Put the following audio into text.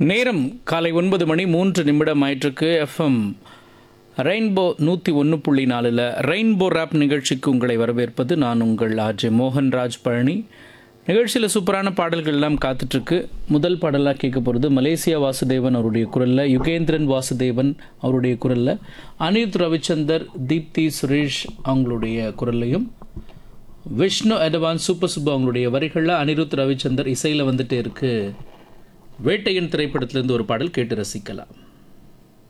நேரம் காலை ஒன்பது மணி மூன்று நிமிடம் ஆயிற்றுக்கு எஃப்எம் ரெயின்போ நூற்றி ஒன்று புள்ளி நாலில் ரெயின்போ ரேப் நிகழ்ச்சிக்கு உங்களை வரவேற்பது நான் உங்கள் ஆர்ஜே மோகன்ராஜ் பழனி நிகழ்ச்சியில் சூப்பரான பாடல்கள் எல்லாம் காத்துட்ருக்கு முதல் பாடலாக கேட்க போகிறது மலேசியா வாசுதேவன் அவருடைய குரலில் யுகேந்திரன் வாசுதேவன் அவருடைய குரலில் அனிருத் ரவிச்சந்தர் தீப்தி சுரேஷ் அவங்களுடைய குரல்லையும் விஷ்ணு அடவான் சூப்பர் சுப்பு அவங்களுடைய வரிகளில் அனிருத் ரவிச்சந்தர் இசையில் வந்துட்டு இருக்கு வேட்டையன் திரைப்படத்திலிருந்து ஒரு பாடல் கேட்டு ரசிக்கலாம்